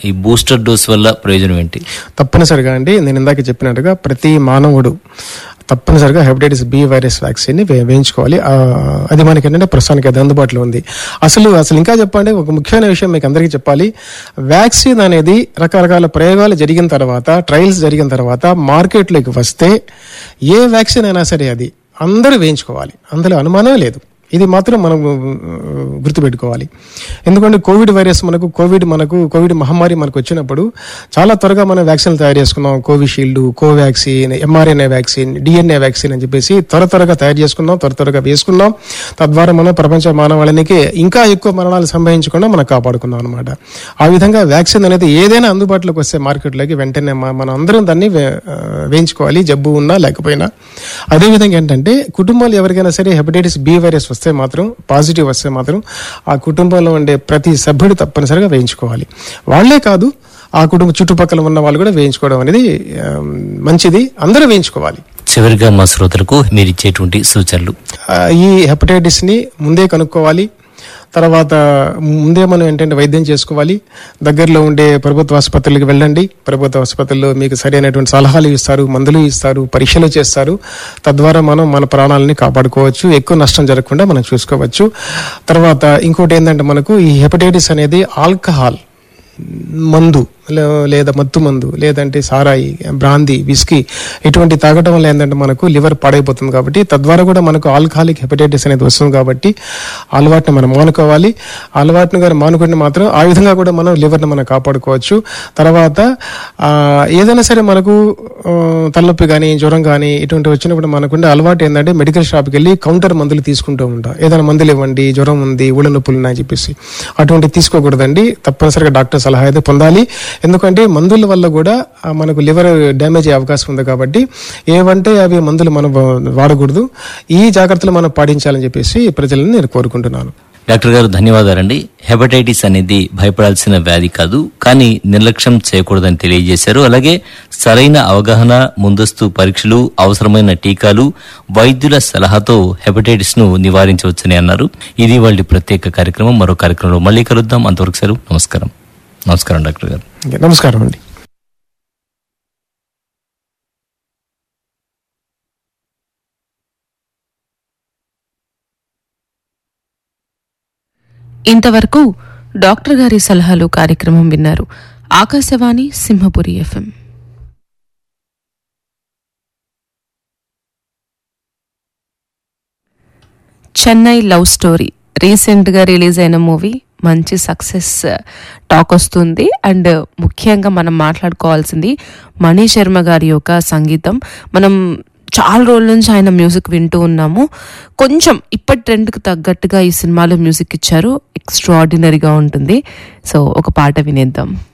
ఈ booster dose వల్ల ప్రయోజనం ఏంటి తప్పనిసరిగా అండి నేను ఇందాక చెప్పినట్టుగా ప్రతి మానవుడు తప్పనిసరిగా హెపటైటిస్ బి వైరస్ వ్యాక్సిన్ ని వే- వేయించుకోవాలి ఆ, అది మనకి ఏంటంటే ప్రస్తుతానికి అది అందుబాటులో ఉంది అసలు అసలు ఇంకా చెప్పండి ఒక ముఖ్యమైన విషయం మీకు అందరికీ చెప్పాలి వ్యాక్సిన్ అనేది రకరకాల ప్రయోగాలు జరిగిన తర్వాత ట్రయల్స్ జరిగిన తర్వాత మార్కెట్లోకి వస్తే ఏ వ్యాక్సిన్ అయినా సరే అది అందరూ వేయించుకోవాలి అందులో అనుమానమే లేదు ఇది మాత్రం మనం ఆ, గుర్తుపెట్టుకోవాలి ఎందుకంటే కోవిడ్ వైరస్ మనకు కోవిడ్ మనకు కోవిడ్ మహమ్మారి మనకు వచ్చినప్పుడు చాలా త్వరగా మనం వ్యాక్సిన్లు తయారు చేసుకున్నాం Covishield Covaxin mRNA vaccine DNA vaccine అని చెప్పేసి త్వర త్వరగా తయారు చేసుకున్నాం త్వర త్వరగా వేసుకున్నాం తద్వారా మనం ప్రపంచ మానవాళికి ఇంకా ఎక్కువ మరణాలు సంభవించకుండా మనం కాపాడుకున్నాం అనమాట ఆ విధంగా వ్యాక్సిన్ అనేది ఏదైనా అందుబాటులోకి వస్తే మార్కెట్లోకి వెంటనే మ- మనం అందరం దాన్ని వే- ఆ, వేయించుకోవాలి జబ్బు ఉన్నా లేకపోయినా అదేవిధంగా ఏంటంటే కుటుంబాలు ఎవరికైనా సరే హెపటైటిస్ బి వైరస్ వస్తే మాత్రం పాజిటివ్ వస్తే మాత్రం ఆ కుటుంబంలో ఉండే ప్రతి సభ్యుడు తప్పనిసరిగా వేయించుకోవాలి వాళ్ళే కాదు ఆ కుటుంబ చుట్టుపక్కల ఉన్న వాళ్ళు కూడా వేయించుకోవడం అనేది ఆ, మంచిది అందరూ వేయించుకోవాలి చివరిగా మా శ్రోతలకు మీరు ఇచ్చేటువంటి సూచనలు ఆ, ఈ హెపటైటిస్ ని ముందే కనుక్కోవాలి తర్వాత ముందే మనం ఏంటంటే వైద్యం చేసుకోవాలి దగ్గరలో ఉండే ప్రభుత్వ ఆసుపత్రులకు వెళ్ళండి ప్రభుత్వ ఆసుపత్రుల్లో మీకు సరైనటువంటి సలహాలు ఇస్తారు మందులు ఇస్తారు పరీక్షలు చేస్తారు తద్వారా మనం మన ప్రాణాలని కాపాడుకోవచ్చు ఎక్కువ నష్టం జరగకుండా మనం చూసుకోవచ్చు తర్వాత ఇంకోటి ఏంటంటే మనకు ఈ హెపటైటిస్ అనేది ఆల్కహాల్ మందు లే- లేదా మత్తు మందు లేదంటే సారాయి బ్రాందీ విస్కీ ఇటువంటి తాగటం వల్ల ఏంటంటే మనకు లివర్ పాడైపోతుంది కాబట్టి తద్వారా కూడా మనకు ఆల్కహాలిక్ హెపటైటిస్ అనేది వస్తుంది కాబట్టి ఆ అలవాటుని మనం మానుకోవాలి ఆ అలవాటుని కానీ మానుకుంటే మాత్రం ఆ విధంగా కూడా మనం లివర్ని మనం కాపాడుకోవచ్చు తర్వాత ఆ, ఏదైనా సరే మనకు ఆ, తలనొప్పి కానీ జ్వరం కానీ ఇటువంటి వచ్చినప్పుడు మనకుండే అలవాటు ఏంటంటే మెడికల్ షాప్కి వెళ్ళి కౌంటర్ మందులు తీసుకుంటూ ఉంటాం ఏదైనా మందులు ఇవ్వండి జ్వరం ఉంది ఊళ్ళ నొప్పులు ఉన్నాయని చెప్పేసి అటువంటి తీసుకోకూడదండి తప్పనిసరిగా డాక్టర్ సలహా అయితే పొందాలి ఎందుకంటే మందుల వల్ల కూడా ఆ, మనకు లివర్ డ్యామేజ్ అయ్యే అవకాశం ఉంది కాబట్టి ఏవంటే అవి మందులు మనం వాడకూడదు ఈ జాగ్రత్తలు మనం పాటించాలని చెప్పేసి ప్రజలను నేను కోరుకుంటున్నాను డాక్టర్ గారు ధన్యవాదాలండి హెపటైటిస్ అనేది భయపడాల్సిన వ్యాధి కాదు కానీ నిర్లక్ష్యం చేయకూడదని తెలియజేశారు అలాగే సరైన అవగాహన ముందస్తు పరీక్షలు అవసరమైన టీకాలు వైద్యుల సలహాతో హెపటైటిస్ ను నివారించవచ్చని అన్నారు ఇది వాళ్ళ ప్రత్యేక కార్యక్రమం మరో కార్యక్రమంలో మళ్ళీ కలుద్దాం అంతవరకు సెలవు నమస్కారం నమస్కారం డాక్టర్ గారు ఓకే, నమస్కారం అండి ఇంతవరకు డాక్టర్ గారి సలహాలు కార్యక్రమం విన్నారు Akashvani Simhapuri FM Chennai love story రీసెంట్గా రిలీజ్ అయిన మూవీ మంచి సక్సెస్ టాక్ వస్తుంది అండ్ ముఖ్యంగా మనం మాట్లాడుకోవాల్సింది మణి శర్మ గారి యొక్క సంగీతం మనం చాలా రోజుల నుంచి ఆయన మ్యూజిక్ వింటూ ఉన్నాము కొంచెం ఇప్పటి ట్రెండ్కి తగ్గట్టుగా ఈ సినిమాలో మ్యూజిక్ ఇచ్చారు ఎక్స్ట్రాడినరీగా ఉంటుంది సో ఒక పాట వినేద్దాం